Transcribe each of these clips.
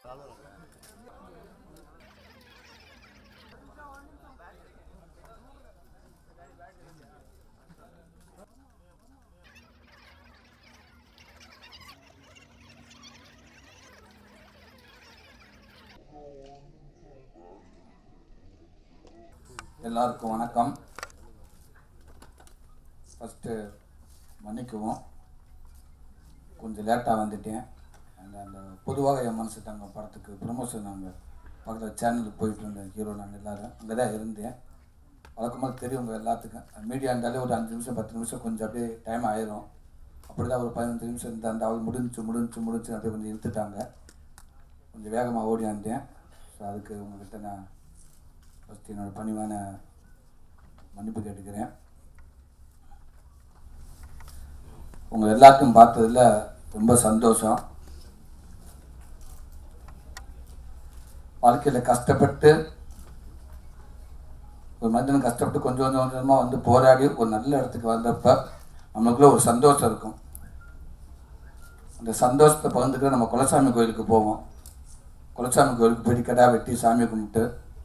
எல்லாருக்கும் வணக்கம் ஃபஸ்ட்டு மன்னிக்குவோம் கொஞ்சம் லேட்டாக வந்துட்டேன் அந்த அந்த பொதுவாக என் மனசு தங்க படத்துக்கு ப்ரமோஷன் நாங்கள் பக்கத்தில் சேனலுக்கு போயிட்டு இருந்தேன் ஹீரோ நாங்கள் எல்லோரும் அங்கே தான் இருந்தேன் வழக்கமாக தெரியும் உங்கள் எல்லாத்துக்கும் மீடியா இருந்தாலே ஒரு அஞ்சு நிமிஷம் பத்து நிமிஷம் கொஞ்சம் அப்படியே டைம் ஆயிரும் அப்படி தான் ஒரு பதினஞ்சு நிமிஷம் இருந்தால் அந்த அவள் முடிஞ்சு முடிஞ்சு முடிஞ்சு அப்படியே கொஞ்சம் இழுத்துட்டாங்க கொஞ்சம் வேகமாக ஓடியாந்தேன் ஸோ அதுக்கு உங்கள்கிட்ட நான் ஃபஸ்ட்டு என்னோட பணிவான மன்னிப்பு கேட்டுக்கிறேன் உங்கள் எல்லாத்தையும் பார்த்ததுல ரொம்ப சந்தோஷம் வாழ்க்கையில் கஷ்டப்பட்டு ஒரு மனிதன் கஷ்டப்பட்டு கொஞ்சம் கொஞ்சம் கொஞ்சமாக வந்து போராடி ஒரு நல்ல இடத்துக்கு வந்தப்ப நம்மளுக்குள்ள ஒரு சந்தோஷம் இருக்கும் அந்த சந்தோஷத்தை பகிர்ந்துக்கிற நம்ம குலசாமி கோயிலுக்கு போவோம் குலசாமி கோயிலுக்கு போயிட்டு கடா வெட்டி சாமி கும்பிட்டு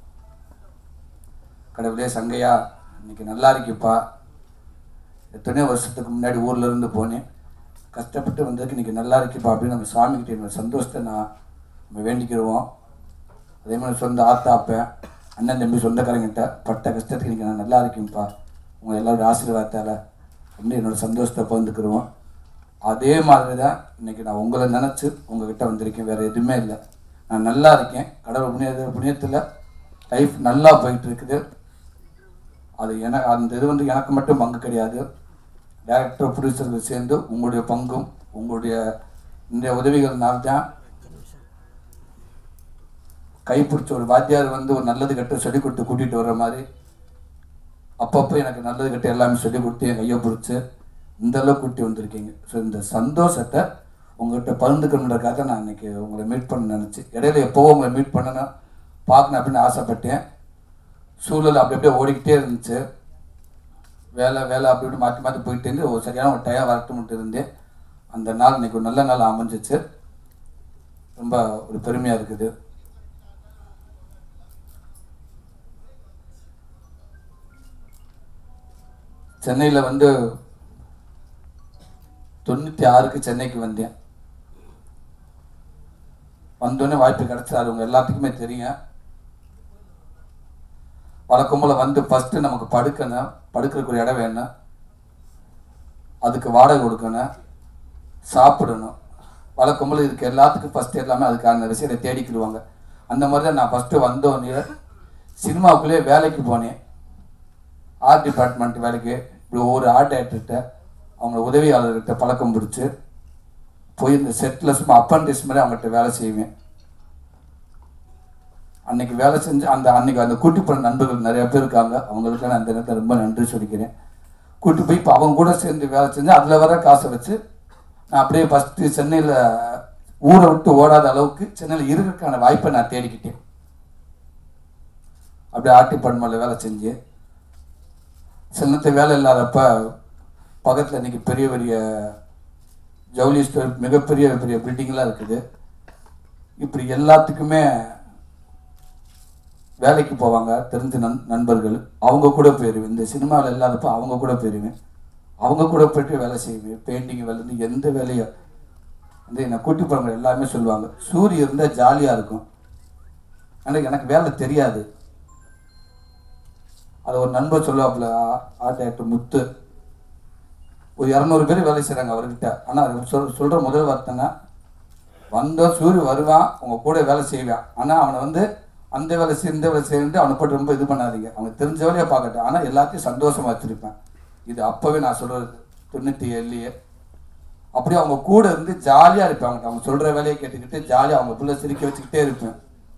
கடவுளே சங்கையா இன்னைக்கு நல்லா இருக்குப்பா எத்தனையோ வருஷத்துக்கு முன்னாடி ஊர்ல இருந்து போனேன் கஷ்டப்பட்டு வந்ததுக்கு இன்னைக்கு நல்லா இருக்குப்பா அப்படின்னு நம்ம சாமிக்கிட்ட என்னோட சந்தோஷத்தை நான் நம்ம வேண்டிக்கிடுவோம் அதே மாதிரி சொந்த ஆத்தாப்பேன் அண்ணன் தம்பி சொந்தக்காரங்கிட்ட பட்ட கஷ்டத்துக்கு இன்னைக்கு நான் நல்லா இருக்கேன்ப்பா உங்கள் எல்லாரோட ஆசீர்வாதத்தால் அப்படின்னு என்னோட சந்தோஷத்தை பகிர்ந்துக்கிடுவோம் அதே மாதிரி தான் இன்னைக்கு நான் உங்களை நினச்சி உங்ககிட்ட வந்திருக்கேன் வேறு எதுவுமே இல்லை நான் நல்லா இருக்கேன் கடவுள் புண்ணிய புண்ணியத்தில் லைஃப் நல்லா போயிட்டு இருக்குது அது என அந்த இது வந்து எனக்கு மட்டும் பங்கு கிடையாது டேரக்டர் ப்ரொடியூசர்கள் சேர்ந்து உங்களுடைய பங்கும் உங்களுடைய இந்த உதவிகள்னால தான் கைப்பிடிச்ச ஒரு வாத்தியார் வந்து ஒரு நல்லது கெட்ட சொல்லி கொடுத்து கூட்டிகிட்டு வர்ற மாதிரி அப்பப்போ எனக்கு நல்லது கெட்ட எல்லாமே சொல்லி கொடுத்து என் கையை பிடிச்சி இந்த அளவுக்கு கூட்டி வந்திருக்கீங்க ஸோ இந்த சந்தோஷத்தை உங்கள்கிட்ட பகிர்ந்துக்கணுன்றக்காக நான் இன்னைக்கு உங்களை மீட் பண்ண நினச்சி இடையில எப்போவோ உங்களை மீட் பண்ணணும் பார்க்கணும் அப்படின்னு ஆசைப்பட்டேன் சூழல் அப்படி அப்படியே ஓடிக்கிட்டே இருந்துச்சு வேலை வேலை அப்படி இப்படி மாற்றி மாற்றி போயிட்டு இருந்து ஒரு சரியான ஒரு டயம் வரட்டும்ட்டு இருந்தேன் அந்த நாள் இன்னைக்கு ஒரு நல்ல நாள் அமைஞ்சிச்சு ரொம்ப ஒரு பெருமையாக இருக்குது சென்னையில் வந்து தொண்ணூற்றி ஆறுக்கு சென்னைக்கு வந்தேன் வந்தோடனே வாய்ப்பு கிடைச்சாரு உங்க எல்லாத்துக்குமே தெரியும் வழக்கம் போல் வந்து ஃபஸ்ட்டு நமக்கு படுக்கணும் படுக்கிறதுக்கு ஒரு இடம் வேணும் அதுக்கு வாடகை கொடுக்கணும் சாப்பிடணும் வழக்கம் போல் இதுக்கு எல்லாத்துக்கும் ஃபஸ்ட்டு எல்லாமே அதுக்கான விஷயத்தை தேடிக்கிடுவாங்க அந்த மாதிரி தான் நான் ஃபஸ்ட்டு வந்தோடனே சினிமாவுக்குள்ளேயே வேலைக்கு போனேன் ஆர்ட் டிபார்ட்மெண்ட் வேலைக்கு இப்படி ஒவ்வொரு ஆர்ட் டைரக்டர்கிட்ட அவங்க உதவியாளர்கிட்ட பழக்கம் பிடிச்சி போய் இந்த செட்டில் சும்மா அப்பன்டிஸ் மாதிரி அவங்ககிட்ட வேலை செய்வேன் அன்னைக்கு வேலை செஞ்சு அந்த அன்னைக்கு அந்த கூட்டி போன நண்பர்கள் நிறைய பேர் இருக்காங்க அவங்களுக்கு நான் அந்த நேரத்தில் ரொம்ப நன்றி சொல்லிக்கிறேன் கூட்டி போய் இப்போ அவங்க கூட சேர்ந்து வேலை செஞ்சு அதில் வர காசை வச்சு நான் அப்படியே ஃபஸ்ட்டு சென்னையில் ஊரை விட்டு ஓடாத அளவுக்கு சென்னையில் இருக்கிறதுக்கான வாய்ப்பை நான் தேடிக்கிட்டேன் அப்படியே ஆர்டி பன்மலையில் வேலை செஞ்சு சில நேரத்தில் வேலை இல்லாதப்ப பக்கத்தில் இன்னைக்கு பெரிய பெரிய ஜவுளி ஸ்டோர் மிகப்பெரிய பெரிய பில்டிங்லாம் இருக்குது இப்படி எல்லாத்துக்குமே வேலைக்கு போவாங்க தெரிஞ்ச நண் நண்பர்கள் அவங்க கூட போயிடுவேன் இந்த சினிமாவில் இல்லாதப்ப அவங்க கூட போயிடுவேன் அவங்க கூட போயிட்டு வேலை செய்வேன் பெயிண்டிங் வேலை இருந்து எந்த வேலையோ வந்து என்னை கூட்டி போகிறவங்க எல்லாமே சொல்லுவாங்க சூரிய இருந்தால் ஜாலியாக இருக்கும் ஆனால் எனக்கு வேலை தெரியாது அது ஒரு நண்பர் சொல்லுவாப்புல ஆர்ட் டைரக்டர் முத்து ஒரு இரநூறு பேர் வேலை செய்கிறாங்க அவர்கிட்ட ஆனால் சொல் சொல்கிற முதல் வார்த்தைன்னா வந்தோம் சூரிய வருவான் உங்கள் கூட வேலை செய்வான் ஆனால் அவனை வந்து அந்த வேலை செய்ய இந்த வேலை செய்யறது அவனை போட்டு ரொம்ப இது பண்ணாதீங்க அவனுக்கு தெரிஞ்ச வேலையை பார்க்கட்டும் ஆனால் எல்லாத்தையும் சந்தோஷமா வச்சிருப்பேன் இது அப்போவே நான் சொல்கிறது தொண்ணூற்றி ஏழுலையே அப்படியே அவங்க கூட இருந்து ஜாலியாக இருப்பாங்க அவங்க சொல்கிற வேலையை கேட்டுக்கிட்டு ஜாலியாக அவங்க பிள்ளை சிரிக்க வச்சுக்கிட்டே இருப்பேன்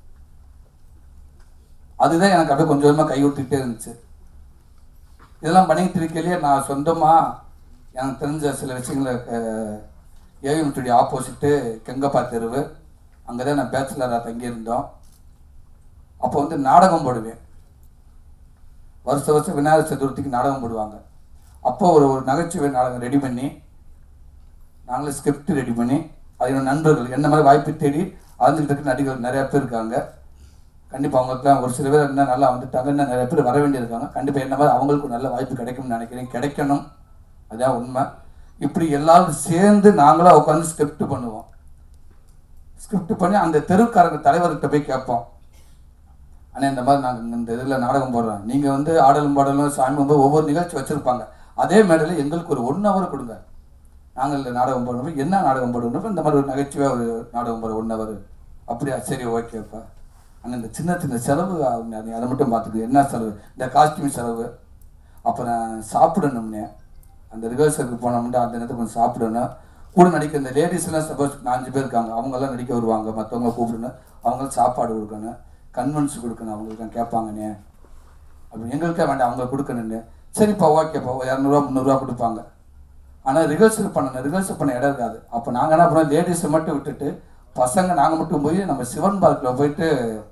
அதுதான் எனக்கு அப்படியே கொஞ்சம் கொஞ்சமாக கை விட்டுக்கிட்டே இருந்துச்சு இதெல்லாம் பண்ணிக்கிட்டு இருக்கையிலேயே நான் சொந்தமாக எனக்கு தெரிஞ்ச சில விஷயங்களை ஏவிஎம்டி ஆப்போசிட்டு கெங்கப்பா தெருவு அங்கே தான் நான் பேச்சுலராக தங்கியிருந்தோம் அப்போ வந்து நாடகம் போடுவேன் வருஷ வருஷம் விநாயகர் சதுர்த்திக்கு நாடகம் போடுவாங்க அப்போ ஒரு ஒரு நகைச்சுவை நாடகம் ரெடி பண்ணி நாங்களே ஸ்கிரிப்ட் ரெடி பண்ணி அது என்னோட நண்பர்கள் என்ன மாதிரி வாய்ப்பு தேடி வாழ்ந்துகிட்டு இருக்க நடிகர் நிறைய பேர் இருக்காங்க கண்டிப்பாக அவங்களுக்குலாம் ஒரு சில பேர் இன்னும் நல்லா வந்துட்டாங்க இன்னும் நிறைய பேர் வர வேண்டியிருக்காங்க கண்டிப்பாக என்ன மாதிரி அவங்களுக்கு ஒரு நல்ல வாய்ப்பு கிடைக்கும்னு நினைக்கிறேன் கிடைக்கணும் அதான் உண்மை இப்படி எல்லாரும் சேர்ந்து நாங்களாக உட்காந்து ஸ்கிரிப்ட் பண்ணுவோம் ஸ்கிரிப்ட் பண்ணி அந்த தெருக்காரங்க தலைவர்கிட்ட போய் கேட்போம் ஆனால் இந்த மாதிரி நாங்கள் இந்த இதில் நாடகம் போடுறோம் நீங்கள் வந்து ஆடலும் பாடலும் சாமி கும்பிடு ஒவ்வொரு நிகழ்ச்சி வச்சுருப்பாங்க அதே மேடையில் எங்களுக்கு ஒரு ஒன் ஹவர் கொடுங்க நாங்கள் இந்த நாடகம் போடணும் என்ன நாடகம் போடணும் இந்த மாதிரி ஒரு நகைச்சுவையாக ஒரு நாடகம் போடுற ஒன் ஹவர் அப்படியா சரி ஓகேப்பா ஆனால் இந்த சின்ன சின்ன செலவு ஆகுங்க நீ அதை மட்டும் பார்த்துக்க என்ன செலவு இந்த காஸ்டியூம் செலவு அப்புறம் சாப்பிடணும்னே அந்த ரிஹர்சலுக்கு போனோம்னா அந்த நேரத்துக்கு கொஞ்சம் சாப்பிடணும் கூட நடிக்கிற இந்த லேடிஸ்லாம் சப்போஸ் நாலஞ்சு பேர் இருக்காங்க அவங்கெல்லாம் நடிக்க வருவாங்க மற்றவங்க கூப்பிடணும் அவங்களுக்கு சாப்பாடு கொடுக்கணும் கன்வென்ஸ் கொடுக்கணும் அவங்களுக்கு கேட்பாங்கண்ணே அப்படி எங்களுக்கே வேண்டாம் அவங்க கொடுக்கணுன்னு சரிப்பா ஓகேப்பா ஒரு இரநூறுவா முந்நூறுரூவா கொடுப்பாங்க ஆனால் ரிஹர்சல் பண்ணணும் ரிஹர்சல் பண்ண இடம் இருக்காது அப்போ நாங்கள் என்ன பண்ணோம் லேடிஸை மட்டும் விட்டுட்டு பசங்க நாங்கள் மட்டும் போய் நம்ம சிவன் பார்க்கில் போயிட்டு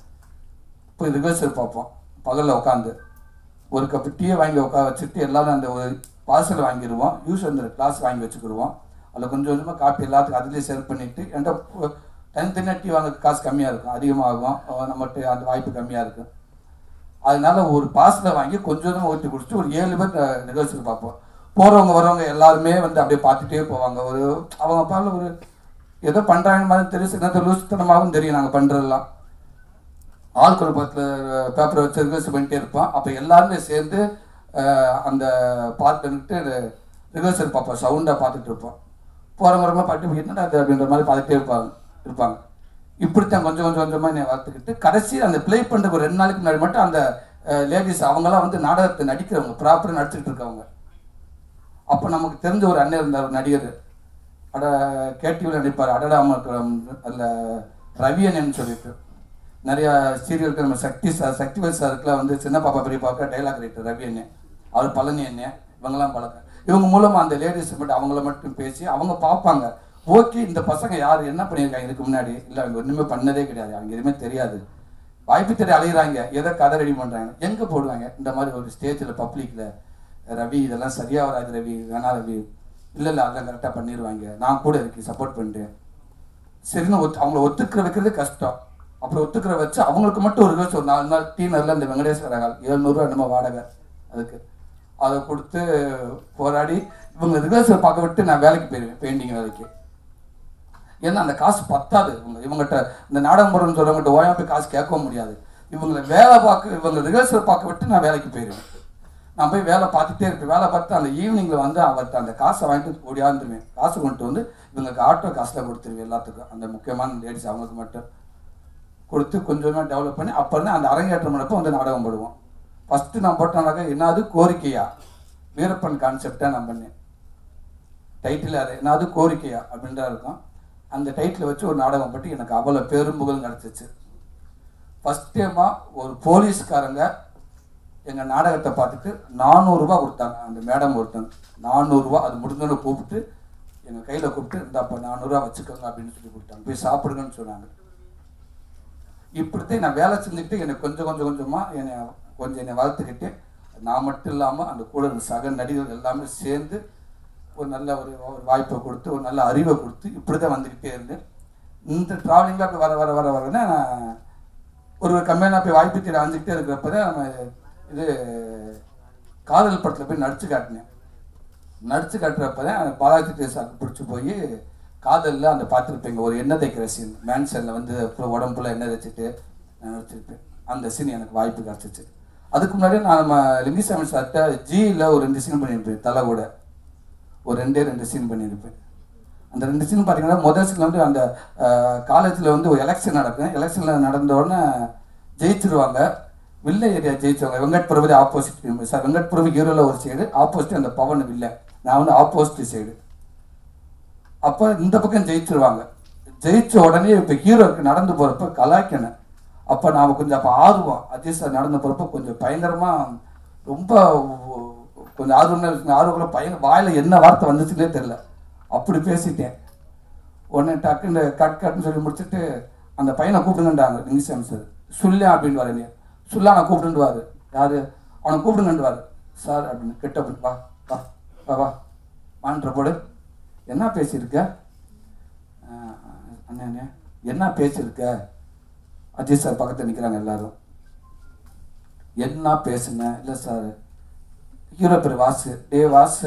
போய் ரிஹர்சல் பார்ப்போம் பகலில் உட்காந்து ஒரு கப்பு டீயை வாங்கி உட்கார வச்சுட்டு எல்லாரும் அந்த ஒரு பார்சல் வாங்கிடுவோம் யூஸ் அந்த கிளாஸ் வாங்கி வச்சுக்கிடுவோம் அதில் கொஞ்சம் கொஞ்சமாக காப்பி எல்லாத்துக்கும் அதுலேயே செல் பண்ணிவிட்டு என்கிட்ட பு- தனித்தனியாக டீ வாங்க காசு கம்மியாக இருக்கும் அதிகமாகும் அஹ் நம்மகிட்ட அந்த வாய்ப்பு கம்மியாக இருக்கும் அதனால ஒரு பார்சலை வாங்கி கொஞ்சம் கொஞ்சமாக ஊற்றி குடிச்சிட்டு ஒரு ஏழு பேர் நிகழ்ச்சியில் பார்ப்போம் போகிறவங்க வரவங்க எல்லாருமே வந்து அப்படியே பார்த்துட்டே போவாங்க ஒரு அவங்க பால ஒரு ஏதோ பண்ணுறாங்க மாதிரி தெரியும் சின்னத்தை லூசுத்தனமாகவும் தெரியும் நாங்கள் பண்ணுறதெல்லாம் ஆள் குழப்பத்தில் பேப்பரை வச்சு ரிகர்சல் பண்ணிட்டே இருப்போம் அப்போ எல்லாருமே சேர்ந்து அஹ், அந்த பார்த்துட்டு ரிகர்சல் பார்ப்போம் சவுண்டாக பார்த்துட்டு இருப்போம் போகிறவங்க ரொம்ப பாட்டு என்னடா அது அப்படின்ற மாதிரி பார்த்துட்டே இருப்பாங்க இருப்பாங்க இப்படித்தான் கொஞ்சம் கொஞ்சம் கொஞ்சமாக என்னை வளர்த்துக்கிட்டு கடைசி அந்த ப்ளே பண்ணுறதுக்கு ஒரு ரெண்டு நாளைக்கு முன்னாடி மட்டும் அந்த லேடிஸ் அவங்கெல்லாம் வந்து நாடகத்தை நடிக்கிறவங்க ப்ராப்பராக நடிச்சுக்கிட்டு இருக்கவங்க அப்போ நமக்கு தெரிஞ்ச ஒரு அண்ணன் இருந்தார் ஒரு நடிகர் அட கேடிவியில் நடிப்பார் அடடாம அதில் ரவி அண்ணன் சொல்லிட்டு நிறைய சீரியலுக்கு நம்ம சக்தி சார் சக்திவேல் சாருக்குலாம் வந்து சின்ன பாப்பா பெரிய பாப்பா டைலாக் ரைட்டர் ரவி அண்ணன் அவர் பழனி அண்ணன் இவங்கெல்லாம் பழக்கம் இவங்க மூலமாக அந்த லேடிஸ் மட்டும் அவங்கள மட்டும் பேசி அவங்க பார்ப்பாங்க ஓகே இந்த பசங்க யார் என்ன பண்ணியிருக்காங்க இதுக்கு முன்னாடி இல்லை அவங்க ஒன்றுமே பண்ணதே கிடையாது அவங்க எதுவுமே தெரியாது வாய்ப்பு தேடி அலையிறாங்க எதை கதை ரெடி பண்ணுறாங்க எங்கே போடுவாங்க இந்த மாதிரி ஒரு ஸ்டேஜில் பப்ளிக்கில் ரவி இதெல்லாம் சரியாக வராது ரவி வேணா ரவி இல்லை இல்லை அதெல்லாம் கரெக்டாக பண்ணிடுவாங்க நான் கூட இருக்கேன் சப்போர்ட் பண்ணிட்டு சரின்னு ஒத்து அவங்கள ஒத்துக்கிற வைக்கிறது கஷ்டம் அப்புறம் ஒத்துக்கிற வச்சு அவங்களுக்கு மட்டும் ஒரு வருஷம் ஒரு நாலு நாள் டீனரில் இந்த வெங்கடேஸ்வர கால் ஏழ்நூறுவா என்னமோ வாடகை அதுக்கு அதை கொடுத்து போராடி இவங்க ரிஹர்சல் பார்க்க விட்டு நான் வேலைக்கு போயிடுவேன் பெயிண்டிங் வேலைக்கு ஏன்னா அந்த காசு பத்தாது இவங்க இவங்ககிட்ட இந்த நாடகம் போடுறோம்னு சொல்றவங்ககிட்ட ஓயாம போய் காசு கேட்கவும் முடியாது இவங்களை வேலை பார்க்க இவங்க ரிஹர்சல் பார்க்க விட்டு நான் வேலைக்கு போயிடுவேன் நான் போய் வேலை பார்த்துட்டே இருப்பேன் வேலை பார்த்து அந்த ஈவினிங்கில் வந்து அவர்கிட்ட அந்த காசை வாங்கிட்டு ஓடியாந்துருவேன் காசு கொண்டு வந்து இவங்களுக்கு ஆட்டோ காசில் கொடுத்துருவேன் எல்லாத்துக்கும் அந்த முக்கியமான லேடிஸ் அவங்களுக்கு மட்டும் கொடுத்து கொஞ்சமாக டெவலப் பண்ணி அப்போ இருந்து அந்த அரங்கேற்றம் பண்ணப்போ வந்து நாடகம் போடுவோம் ஃபஸ்ட்டு நான் போட்டனாக்கா என்னது கோரிக்கையா வீரப்பன் கான்செப்டாக நான் பண்ணேன் டைட்டில் அது என்னது கோரிக்கையா அப்படின்றா இருக்கும் அந்த டைட்டில் வச்சு ஒரு நாடகம் பற்றி எனக்கு அவ்வளோ பெரும்புகழ் கிடச்சிச்சு ஃபஸ்ட் டைமாக ஒரு போலீஸ்காரங்க எங்கள் நாடகத்தை பார்த்துட்டு நானூறுரூவா கொடுத்தாங்க அந்த மேடம் ஒருத்தங்க நானூறுரூவா அது முடிஞ்சோன்னு கூப்பிட்டு எங்கள் கையில் கூப்பிட்டு இந்தாப்பா நானூறுரூவா வச்சுக்கோங்க அப்படின்னு சொல்லி கொடுத்தாங்க போய் சாப்பிடுங்கன்னு சொன்னாங்க இப்படித்தான் நான் வேலை செஞ்சுக்கிட்டு எனக்கு கொஞ்சம் கொஞ்சம் கொஞ்சமாக என்னை கொஞ்சம் என்னை வளர்த்துக்கிட்டு நான் மட்டும் இல்லாமல் அந்த கூட இருந்த சக நடிகர்கள் எல்லாமே சேர்ந்து ஒரு நல்ல ஒரு ஒரு வாய்ப்பை கொடுத்து ஒரு நல்ல அறிவை கொடுத்து இப்படி தான் வந்துக்கிட்டே இருந்தேன் இந்த ட்ராவலிங்கில் அப்படி வர வர வர வரனா நான் ஒரு கம்மியான போய் வாய்ப்பு தேடி அஞ்சுக்கிட்டே இருக்கிறப்ப தான் நம்ம இது காதல் படத்தில் போய் நடிச்சு காட்டினேன் நடிச்சு காட்டுறப்ப தான் பாலாஜி தேசாக்கு பிடிச்சி போய் காதலில் அந்த பார்த்துருப்பீங்க ஒரு எண்ணெய் தைக்கிற சீன் மேன்சனில் வந்து full உடம்புல எண்ணெய் தைச்சிட்டு நான் நடிச்சிருப்பேன் அந்த சீன் எனக்கு வாய்ப்பு கிடச்சிச்சு அதுக்கு முன்னாடி நான் நம்ம லிங்கிசாமி சார்கிட்ட ஜியில் ஒரு ரெண்டு சீன் பண்ணியிருப்பேன் தலை கூட ஒரு ரெண்டே ரெண்டு சீன் பண்ணியிருப்பேன் அந்த ரெண்டு சீன் பார்த்தீங்கன்னா முதல் சீன் வந்து அந்த காலேஜில் வந்து ஒரு எலெக்ஷன் நடக்கும் எலெக்ஷனில் நடந்த உடனே ஜெயிச்சிருவாங்க வில்ல ஏரியா ஜெயிச்சவங்க வெங்கட் பிரபதி ஆப்போசிட் சார் வெங்கட் பிரபு ஹீரோவில் ஒரு சைடு ஆப்போசிட் அந்த பவன் வில்ல நான் வந்து ஆப்போசிட் சைடு அப்போ இந்த பக்கம் ஜெயிச்சிருவாங்க ஜெயிச்ச உடனே இப்போ ஹீரோக்கு நடந்து போகிறப்ப கலாய்க்கணும் அப்போ நாம் கொஞ்சம் அப்போ ஆர்வம் அஜய் சார் நடந்து போகிறப்ப கொஞ்சம் பயங்கரமாக ரொம்ப கொஞ்சம் ஆர்வம் ஆர்வம் பயங்கர வாயில் என்ன வார்த்தை வந்துச்சுன்னே தெரில அப்படி பேசிட்டேன் உடனே டக்குன்னு கட் கட்னு சொல்லி முடிச்சுட்டு அந்த பையனை கூப்பிடுங்கன்றாங்க லிங்கிசாமி சார் சுல்லா அப்படின்னு வரீங்க சுல்லா நான் கூப்பிடுவாரு யாரு அவனை கூப்பிடுங்கன்றாரு சார் அப்படின்னு கிட்ட போய் வா வா வா வா வான்ற போடு என்ன பேசியிருக்க ஆஹ் அண்ணே அண்ணே என்ன பேசியிருக்க அஜித் சார் பக்கத்தில் நிற்கிறாங்க எல்லாரும் என்ன பேசுனேன் இல்லை சார் ஹீரோ பேர் வாசு டே வாசு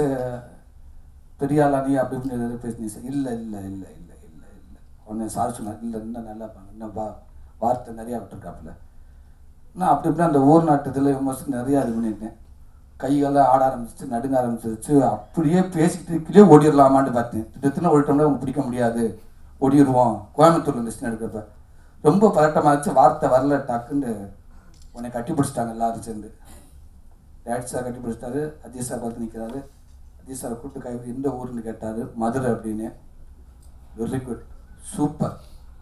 பெரிய ஆளா நீ அப்படி இப்படின்னு ஏதாவது பேசுனீங்க சார் இல்லை இல்லை இல்லை இல்லை இல்லை இல்லை உடனே சார் சொன்னார் இல்லை இன்னும் நல்லா பண்ண இன்னும் வா வார்த்தை நிறையா விட்டுருக்காப்புல நான் அப்படி இப்படி அந்த ஊர் நாட்டத்தில் விமர்சனம் நிறையா இது பண்ணிட்டேன் கையெல்லாம் ஆட ஆரம்பிச்சிச்சு நடுங்க ஆரம்பிச்சிருச்சு அப்படியே பேசிக்கிட்டு கீழே ஓடிடலாமான்னு பார்த்தேன் திட்டத்தில் ஓடிட்டோம்னா அவங்க பிடிக்க முடியாது ஓடிடுவோம் கோயம்புத்தூர்ல லிஸ்ட் எடுக்கிறப்ப ரொம்ப பதட்டமாச்சு வார்த்தை வரல டக்குன்னு உன்னை கட்டி பிடிச்சிட்டாங்க எல்லாரும் சேர்ந்து டேட் சார் கட்டி பிடிச்சிட்டாரு அஜய் சார் பார்த்து நிற்கிறாரு அஜய் சார் கூப்பிட்டு கை எந்த ஊருன்னு கேட்டார் மதுரை அப்படின்னு வெரி குட் சூப்பர்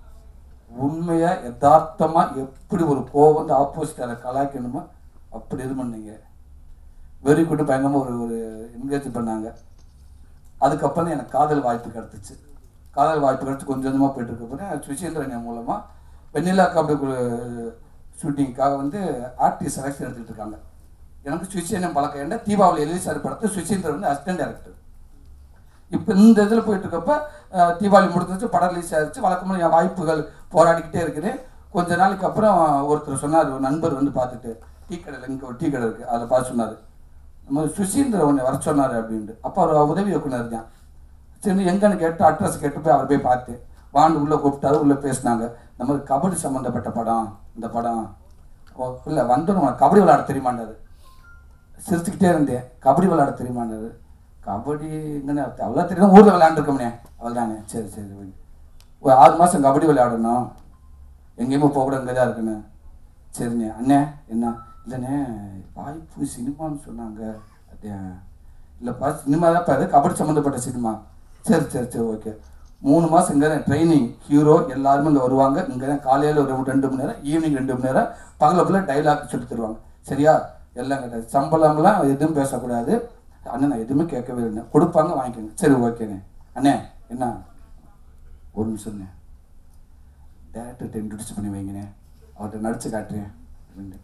உண்மையாக யதார்த்தமாக எப்படி ஒரு கோவம் வந்து ஆப்போசிட் அதை கலாய்க்கணுமோ அப்படி இது பண்ணீங்க வெரி குட் பயங்கரமாக ஒரு ஒரு என்கரேஜ் பண்ணாங்க அதுக்கப்புறம் தான் எனக்கு காதல் வாய்ப்பு கிடச்சிச்சு காதல் வாய்ப்பு கிடச்சி கொஞ்சம் கொஞ்சமாக போயிட்டு இருக்க போகிறேன் சுசீந்திரன் என் மூலமாக வெண்ணிலா கபடி ஷூட்டிங்காக வந்து ஆர்டிஸ்ட் செலக்ஷன் எடுத்துகிட்டு இருக்காங்க எனக்கு சுவிச்சேனம் பழக்கம் என்ன தீபாவளி எழுதி சார் படத்தை சுசீந்திரன் வந்து அசிஸ்டன்ட் டேரக்டர் இப்போ இந்த இதில் போயிட்டு இருக்கப்ப அஹ், தீபாவளி முடிஞ்சிச்சு படம் ரிலீஸ் ஆயிடுச்சு வழக்கமாக என் வாய்ப்புகள் போராடிக்கிட்டே இருக்குது கொஞ்ச நாளைக்கு அப்புறம் ஒருத்தர் சொன்னார் ஒரு நண்பர் வந்து பார்த்துட்டு டீ கடையில் இங்கே ஒரு டீ கடை இருக்குது அதில் பார்த்து சொன்னார் நம்ம சுசீந்திர உன்னை வர சொன்னார் அப்படின்ட்டு அப்போ அவர் உதவி இயக்குனர் தான் சரி எங்கன்னு கேட்டு அட்ரஸ் கேட்டு போய் அவர் போய் பார்த்தேன் வாண்டு உள்ளே கூப்பிட்டாரு உள்ளே பேசினாங்க நமக்கு கபடி சம்மந்தப்பட்ட படம் இந்த படம் ஓ இல்லை வந்துடும் உனக்கு கபடி விளையாட தெரியுமாண்டாரு சிரிச்சுக்கிட்டே இருந்தேன் கபடி விளையாட தெரியுமாண்டாரு கபடி எங்கன்னு அவ்வளோ தெரியும் ஊரில் விளையாண்டுருக்கோம்னே அவள் தானே சரி சரி ஓகே. ஒரு ஆறு மாதம் கபடி விளையாடணும் எங்கேயுமே போகக்கூட இங்கே தான் இருக்குண்ணே சரிண்ணே அண்ணே என்ன இல்லைண்ணே வாய்ப்பு சினிமான்னு சொன்னாங்க அப்படியா இல்லைப்பா சினிமா தான் அது கபடி சம்மந்தப்பட்ட சினிமா சரி சரி சரி ஓகே மூணு மாதம் இங்கே தான் ட்ரைனிங் ஹீரோ எல்லாருமே இங்கே வருவாங்க இங்கே தான் காலையில் ஒரு ரெண்டு மணி நேரம் ஈவினிங் ரெண்டு மணி நேரம் பகல ஃபுல்லாக டைலாக் சொல்லி தருவாங்க சரியா எல்லாம் கிடையாது சம்பளம்லாம் எதுவும் பேசக்கூடாது அண்ணன் நான் எதுவுமே கேட்கவே இல்லை கொடுப்பாங்க வாங்கிக்கோங்க சரி ஓகேண்ணே அண்ணே என்ன ஒரு நிமிஷம்ண்ணே டேரக்டர்கிட்ட இன்ட்ரடியூஸ் பண்ணி வைங்கண்ணே அவர்கிட்ட நடிச்சு காட்டுறேன் அப்படின்னு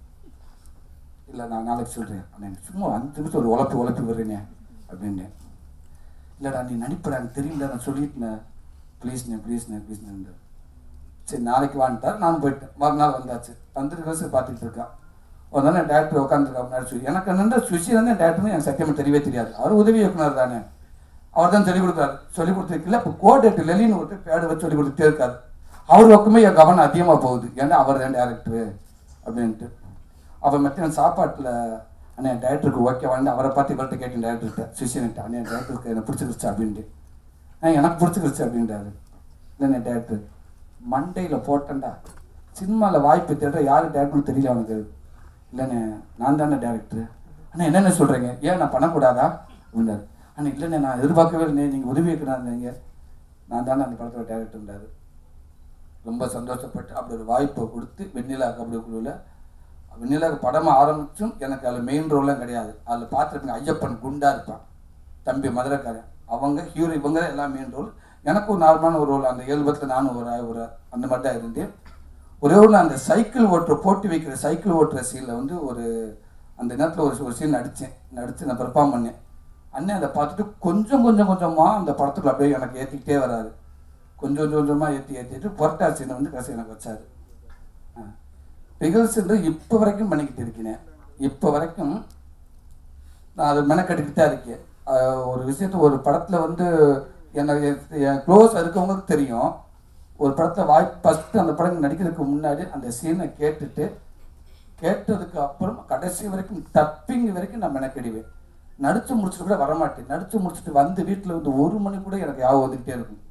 இல்லை நான் நாளைக்கு சொல்கிறேன் அண்ணே சும்மா அஞ்சு நிமிஷம் ஒரு உழப்பி உழப்பி வர்றேனே அப்படின்னு இல்லைடா நீ நடிப்படா எனக்கு தெரியல நான் சொல்லிட்டேன் ப்ளீஸ்ண்ணே ப்ளீஸ்ண்ணே ப்ளீஸ்ண்ணே சரி நாளைக்கு வாங்கிட்டார் நானும் போயிட்டேன் மறுநாள் வந்தாச்சு வந்துட்டு வயசு பார்த்துட்டு இருக்கான் ஒரு நாள் டேரக்டர் உட்காந்துருக்கா முன்னாடி சொல்லி எனக்கு என்னென்ன சுஷி வந்து டேரக்டர்னு எனக்கு சத்தியமாக தெரியவே தெரியாது அவர் உதவி இயக்குனர் தானே அவர் தான் சொல்லிக் கொடுத்தாரு சொல்லிக் கொடுத்துருக்கல இப்போ கோடேட்டு லெலின்னு ஒருத்தர் பேடு வச்சு சொல்லிக் கொடுத்துட்டே இருக்காரு அவர் பக்கமே என் கவனம் அதிகமாக போகுது ஏன்னா அவர் தான் டேரக்டரு அப்படின்ட்டு அவர் மத்தியான சாப்பாட்டில் அண்ணே டேரக்டருக்கு ஓகே வந்து அவரை பார்த்து இவர்கிட்ட கேட்டேன் டேரக்டர்கிட்ட சுஷியன்கிட்ட அண்ணே டேரக்டருக்கு எனக்கு பிடிச்சிருச்சு அப்படின்ட்டு ஆ எனக்கு பிடிச்சிருச்சு அப்படின்றாரு இல்லைண்ணே டேரக்டர் மண்டையில் போட்டேன்டா சினிமாவில் வாய்ப்பு தேடுற யார் டேரக்டர்னு தெரியல அவனுக்கு இல்லைண்ணே நான் தானே டேரக்டர் அண்ணா என்னென்ன சொல்கிறீங்க ஏன் நான் பண்ணக்கூடாதா அப்படின்னாரு அண்ணா இல்லைண்ணே நான் எதிர்பார்க்கவே இல்லை நீங்கள் உதவி இருக்கிறாங்க நான் தானே அந்த படத்தோட டேரக்டர்ன்றாரு ரொம்ப சந்தோஷப்பட்டு அப்படி ஒரு வாய்ப்பை கொடுத்து வெண்ணிலா கபடி குழுவில் வெண்ணிலா படம் ஆரம்பிச்சும் எனக்கு அதில் மெயின் ரோல்லாம் கிடையாது அதில் பார்த்துருப்பீங்க ஐயப்பன் குண்டா இருப்பான் தம்பி மதுரைக்காரன் அவங்க ஹீரோ இவங்க தான் எல்லாம் மெயின் ரோல் எனக்கு ஒரு நார்மலான ஒரு ரோல் அந்த ஏழு பத்தில் நானும் ஒரு ஒரு அந்த மாதிரி தான் இருந்தேன் ஒரே ஒரு அந்த சைக்கிள் ஓட்டுற போட்டி வைக்கிற சைக்கிள் ஓட்டுற சீனில் வந்து ஒரு அந்த நேரத்தில் ஒரு ஒரு சீன் நடித்தேன் நடித்து நான் பெர்ஃபார்ம் பண்ணேன் அண்ணன் அதை பார்த்துட்டு கொஞ்சம் கொஞ்சம் கொஞ்சமாக அந்த படத்துக்குள்ள அப்படியே எனக்கு ஏற்றிக்கிட்டே வராரு கொஞ்சம் கொஞ்சம் கொஞ்சமாக ஏற்றி ஏற்றிட்டு புரட்டா சீனை வந்து கடைசி எனக்கு வச்சாரு ரிகல்ஸ் இப்போ வரைக்கும் பண்ணிக்கிட்டு இருக்கேன் இப்போ வரைக்கும் நான் அதை மெனக்கெட்டுக்கிட்டு தான் இருக்கேன் ஆஹ் ஒரு விஷயத்த ஒரு படத்தில் வந்து எனக்கு என் க்ளோஸ் இருக்கவங்களுக்கு தெரியும் ஒரு படத்தில் வாய்ப்பு ஃபஸ்ட்டு அந்த படம் நடிக்கிறதுக்கு முன்னாடி அந்த சீனை கேட்டுட்டு கேட்டதுக்கு அப்புறம் கடைசி வரைக்கும் டப்பிங் வரைக்கும் நான் மெனக்கெடுவேன் நடிச்சு முடிச்சுட்டு கூட வரமாட்டேன் நடிச்சு முடிச்சுட்டு வந்து வீட்டில் வந்து ஒரு மணி கூட எனக்கு யாவும் வந்துக்கிட்டே இருக்கும்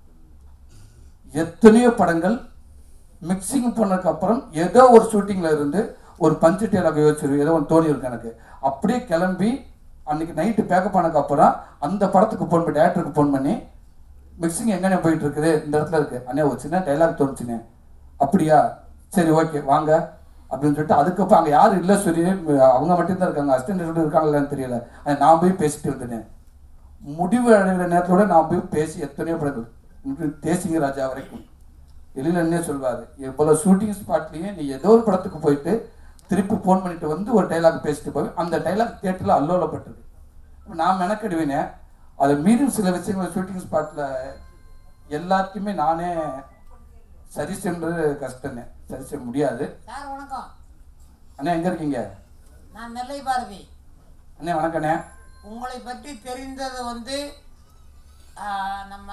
எத்தனையோ படங்கள் மிக்சிங் பண்ணதுக்கு அப்புறம் ஏதோ ஒரு ஷூட்டிங்கில் இருந்து ஒரு பஞ்சு டேலாக யோசிச்சிரு ஏதோ ஒன்று தோணி இருக்கு எனக்கு அப்படியே கிளம்பி அன்னைக்கு நைட்டு பேக்கப் ஆனதுக்கு அப்புறம் அந்த படத்துக்கு ஃபோன் பண்ணி டேரக்டருக்கு ஃபோன் பண்ணி மிக்சிங் எங்கண்ணே போயிட்டு இருக்குது இந்த இடத்துல இருக்கு அண்ணே ஒரு சின்ன டைலாக் தோணுச்சுண்ணே அப்படியா சரி ஓகே வாங்க அப்படின்னு சொல்லிட்டு அதுக்கப்புறம் அங்கே யாரும் இல்லை சொல்லி அவங்க மட்டும்தான் இருக்காங்க அசிஸ்டன்ட் இருக்காங்களான்னு தெரியல அது நான் போய் பேசிட்டு இருந்தேன் முடிவு அடைகிற நேரத்தோட நான் போய் பேசி எத்தனையோ படங்கள் இன்னைக்கு தேசிங்க ராஜா வரைக்கும் எழிலன்னே சொல்வாரு இவ்வளோ ஷூட்டிங் ஸ்பாட்லேயே நீ ஏதோ ஒரு படத்துக்கு போயிட்டு திருப்பி ஃபோன் பண்ணிட்டு வந்து ஒரு டைலாக் பேசிட்டு போய் அந்த டைலாக் தேட்டரில் அல்லோலப்பட்டது இப்ப நான் மெனக்கெடுவேனே அதை மீறி சில விஷயங்கள் ஷூட்டிங் ஸ்பாட்டில் எல்லாத்தையுமே நானே சரி செய்யறது கஷ்டங்க சரி செய்ய முடியாது சார் வணக்கம் அண்ணே எங்கே இருக்கீங்க நான் நெல்லை பாரதி அண்ணே வணக்கண்ணே உங்களை பற்றி தெரிந்தது வந்து ஆ, நம்ம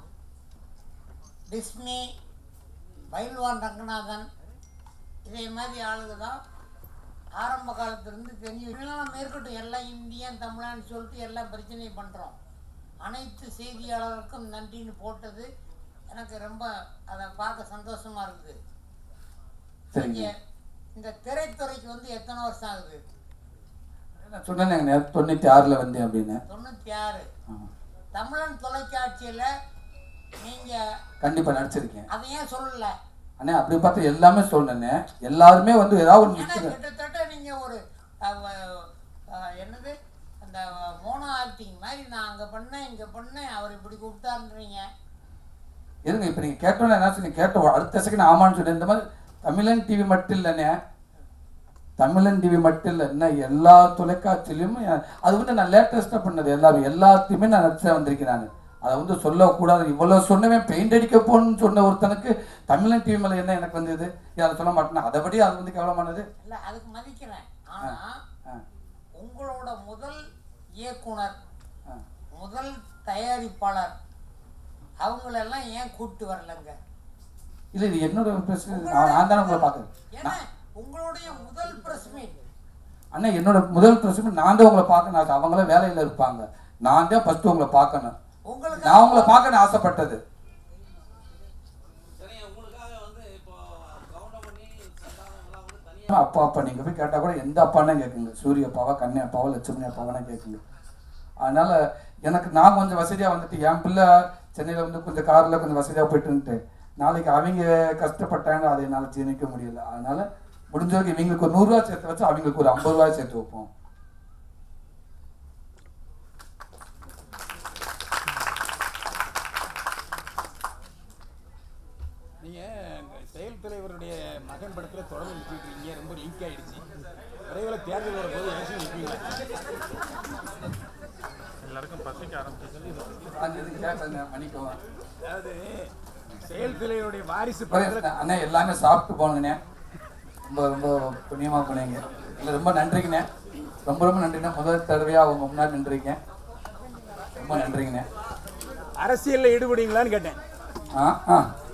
டிஸ்னி பைல்வான் ரங்கநாதன் இதே மாதிரி ஆளுங்க தான் ஆரம்ப காலத்திலிருந்து தெரிஞ்சு இதெல்லாம் நம்ம இருக்கட்டும் எல்லாம் இந்தியன் தமிழான்னு சொல்லிட்டு எல்லாம் பிரச்சனையும் பண்ணுறோம் அனைத்து செய்தியாளர்களுக்கும் நன்றின்னு போட்டது எனக்கு ரொம்ப அதை பார்க்க சந்தோஷமா இருக்குது சரிங்க நீங்க இந்த திரைத்துறைக்கு வந்து எத்தனை வருஷம் ஆகுது நான் சொன்னேன் தொண்ணூற்றி ஆறில் வந்தேன் அப்படின்னு தொண்ணூற்றி ஆறு ஆ. தமிழன் தொலைக்காட்சியில் நீங்கள் கண்டிப்பாக நடிச்சிருக்கேன் அதை ஏன் சொல்லல அண்ணே அப்படி பார்த்து எல்லாமே சொன்னேனே எல்லாருமே வந்து ஏதாவது ஒரு ஏன்னா மிஸ்டேக் கிட்டத்தட்ட நீங்கள் ஒரு அஹ், அஹ், என்னது அந்த மோனோ ஆக்டிங் மாதிரி நான் அங்கே பண்ணேன் இங்கே பண்ணேன் அவர் இப்படி கூப்பிட்டாருன்றீங்க இருங்க இப்போ நீங்கள் கேட்டோன்னே என்ன சொன்னீங்க கேட்ட உ- அடுத்த செகண்ட் ஆமான்னு சொன்னேன் இந்த மாதிரி தமிழன் டிவி மட்டும் இல்லைண்ணே தமிழன் டிவி மட்டும் இல்லை என்ன எல்லா தொலைக்காட்சியிலையும் எ- அது வந்து நான் லேட்டஸ்ட்டாக பண்ணது எல்லாரும் எல்லாத்தையுமே நான் நடிச்சு வந்திருக்கேன் நான் அதை வந்து சொல்லக்கூடாது இவ்வளோ சொன்னவன் பெயிண்ட் அடிக்க போகணும்னு சொன்ன ஒருத்தனுக்கு தமிழன் டிவி மேலே என்ன எனக்கு வந்தது அதை சொல்ல மாட்டேன் அதைபடி அது வந்து கேவலமானது இல்லை அதுக்கு மதிக்கிறேன் ஆனால் ஆ உங்களோட முதல் இயக்குனர் ஆ முதல் தயாரிப்பாளர் அவங்களெல்லாம் ஏன் கூப்பிட்டு வரலங்க இல்லை இது என்னோட பிரச்சனை நான் நான் தானே உங்களை பார்க்குறேன் ஏன்னா உங்களுடைய முதல் பிரஸ் மீட் அண்ணா என்னோட முதல் பிரச்சனை நான் தான் உங்களை பார்க்கணும் ஆசை அவங்களாம் வேலையில் இருப்பாங்க நான் தான் ஃபஸ்ட்டு உங்களை பார்க்கணும் உங்களுக்கு நான் உங்களை பார்க்கணும் ஆசைப்பட்டது சரிங்க உங்களுக்காக வந்து இப்போ கவுண்டமணி சந்தானம்லாம் வந்து தனியாக அப்பா அப்பா நீங்கள் போய் கேட்டால் கூட எந்த அப்பானே கேட்குங்க சூரிய அப்பாவா கண்ணி அப்பாவா லட்சுமணி அப்பாவானே கேட்குங்க அதனால எனக்கு நான் கொஞ்சம் வசதியாக வந்துட்டு என் பிள்ளை சென்னையில் வந்து கொஞ்சம் காரில் கொஞ்சம் வசதியாக போயிட்டுன்ட்டு நாளைக்கு அவங்க கஷ்டப்பட்டாங்க அதை என்னால் ஜீர்ணிக்க முடியல அதனால முடிஞ்ச வரைக்கும் இவங்களுக்கு ஒரு நூறுரூவா சேர்த்து வச்சு அவங்களுக்கு ஒரு ஐம்பது ரூபாய் சேர்த்து வைப்போம் நீங்கள் செயல் தலைவருடைய மகன் படத்தில் தொடர்ந்து நிற்கிட்டு இருக்கீங்க ரொம்ப லீக் ஆயிடுச்சு விரைவில் தேர்தல் வரும்போது எலெக்ஷன் நிற்பீங்க அந்த இதுக்கு கேட்குறேங்க மன்னிக்கவும் அதாவது செயல் தலைவருடைய வாரிசு படத்தில் அப்புறம் அண்ணே எல்லாமே சாப்பிட்டு போனங்கண்ணே ரொம்ப ரொம்ப புண்ணியமாக போனீங்க இல்லை ரொம்ப நன்றிங்கண்ணே ரொம்ப ரொம்ப நன்றிண்ணே முதல் தடவையாக அவங்க முன்னாடி நின்றுருக்கேன் ரொம்ப நன்றிங்கண்ணே அரசியலில் ஈடுபடுவீங்களான்னு கேட்டேன் ஆ ஆ